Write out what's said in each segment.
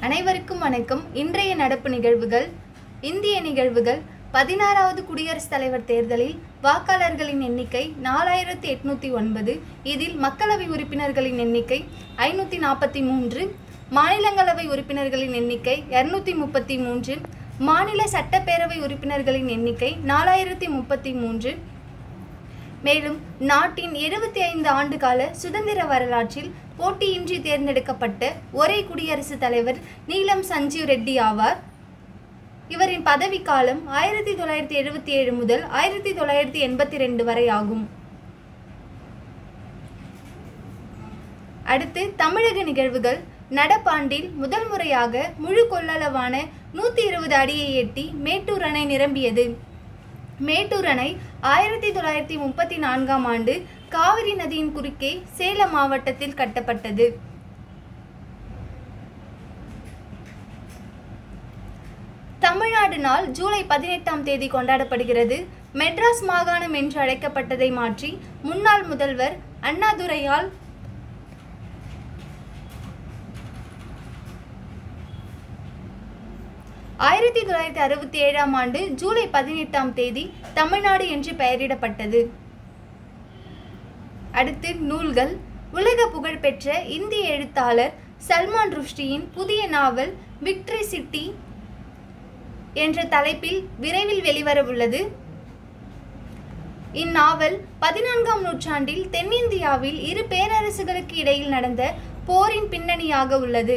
அனைவருக்கும் வணக்கம் இன்றைய நடப்பு நிகழ்வுகள் இந்திய நிகழ்வுகள் பதினாறாவது குடியரசுத் தலைவர் தேர்தலில் வாக்காளர்களின் எண்ணிக்கை நாலாயிரத்தி எட்நூத்தி ஒன்பது இதில் மக்களவை உறுப்பினர்களின் எண்ணிக்கை ஐநூற்றி நாற்பத்தி மூன்று மாநிலங்களவை உறுப்பினர்களின் எண்ணிக்கை இரநூத்தி முப்பத்தி மூன்று மாநில சட்டப்பேரவை உறுப்பினர்களின் எண்ணிக்கை நாலாயிரத்தி முப்பத்தி மூன்று மேலும் நாட்டின் எழுபத்தி ஐந்து ஆண்டுகால சுதந்திர வரலாற்றில் போட்டியின்றி தேர்ந்தெடுக்கப்பட்ட ஒரே குடியரசுத் தலைவர் நீலம் சஞ்சீவ் ரெட்டி ஆவார் இவரின் பதவிக்காலம் ஆயிரத்தி தொள்ளாயிரத்தி எழுபத்தி ஏழு முதல் ஆயிரத்தி தொள்ளாயிரத்தி எண்பத்தி ரெண்டு வரை ஆகும் அடுத்து தமிழக நிகழ்வுகள் நடப்பாண்டில் முதல் முறையாக முழு கொள்ளளவான நூற்றி இருபது அடியை எட்டி மேட்டூர் அணை நிரம்பியது மேட்டூர் அணை ஆயிரத்தி தொள்ளாயிரத்தி முப்பத்தி நான்காம் ஆண்டு காவிரி நதியின் குறுக்கே சேலம் மாவட்டத்தில் கட்டப்பட்டது தமிழ்நாடு நாள் ஜூலை பதினெட்டாம் தேதி கொண்டாடப்படுகிறது மெட்ராஸ் மாகாணம் என்று அழைக்கப்பட்டதை மாற்றி முன்னாள் முதல்வர் அண்ணாதுரையால் ஆயிரத்தி தொள்ளாயிரத்தி அறுபத்தி ஏழாம் ஆண்டு ஜூலை பதினெட்டாம் தேதி தமிழ்நாடு என்று பெயரிடப்பட்டது அடுத்து நூல்கள் உலக புகழ்பெற்ற இந்திய எழுத்தாளர் சல்மான் ருஷ்டியின் புதிய நாவல் விக்டரி சிட்டி என்ற தலைப்பில் விரைவில் வெளிவரவுள்ளது இந்நாவல் பதினான்காம் நூற்றாண்டில் தென்னிந்தியாவில் இரு பேரரசுகளுக்கு இடையில் நடந்த போரின் பின்னணியாக உள்ளது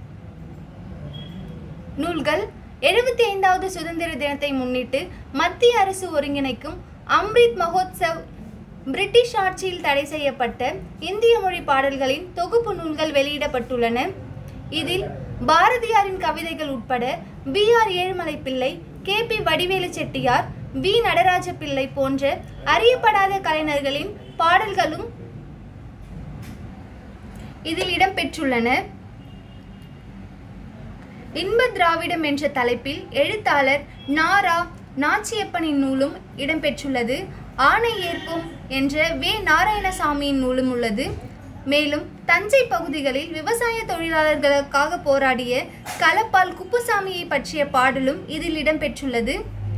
நூல்கள் எழுபத்தி ஐந்தாவது சுதந்திர தினத்தை முன்னிட்டு மத்திய அரசு ஒருங்கிணைக்கும் அம்ரித் மகோத்சவ் பிரிட்டிஷ் ஆட்சியில் தடை செய்யப்பட்ட இந்திய மொழி பாடல்களின் தொகுப்பு நூல்கள் வெளியிடப்பட்டுள்ளன இதில் பாரதியாரின் கவிதைகள் உட்பட B R Ezhumalai Pillai K P Vadivelu Chettiar V Nataraja Pillai போன்ற அறியப்படாத கலைஞர்களின் பாடல்களும் இதில் இடம்பெற்றுள்ளன இன்ப திராவிடம் என்ற தலைப்பில் எழுத்தாளர் நாரா நாச்சியப்பனின் நூலும் இடம்பெற்றுள்ளது ஆணை ஏற்போம் என்ற வே நாராயணசாமியின் நூலும் உள்ளது மேலும் தஞ்சை பகுதிகளில் விவசாய தொழிலாளர்களுக்காக போராடிய களப்பால் குப்புசாமியை பற்றிய பாடலும் இதில் இடம்பெற்றுள்ளது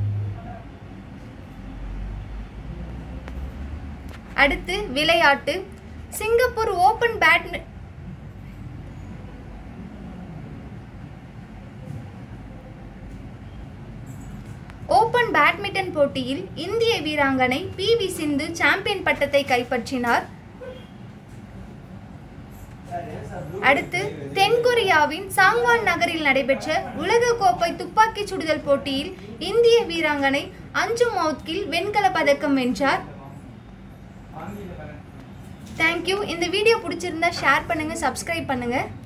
அடுத்து விளையாட்டு சிங்கப்பூர் ஓபன் பேட்மி ஓபன் பேட்மிண்டன் போட்டியில் இந்திய வீராங்கனை பி வி சிந்து சாம்பியன் பட்டத்தை கைப்பற்றினார் அடுத்து தென்கொரியாவின் சாங்வான் நகரில் நடைபெற்ற உலக கோப்பை துப்பாக்கிச் சுடுதல் போட்டியில் இந்திய வீராங்கனை அஞ்சு மவுத்கில் வெண்கல பதக்கம் வென்றார் தேங்க்யூ இந்த வீடியோ பிடிச்சிருந்தா ஷேர் பண்ணுங்க சப்ஸ்கிரைப் பண்ணுங்க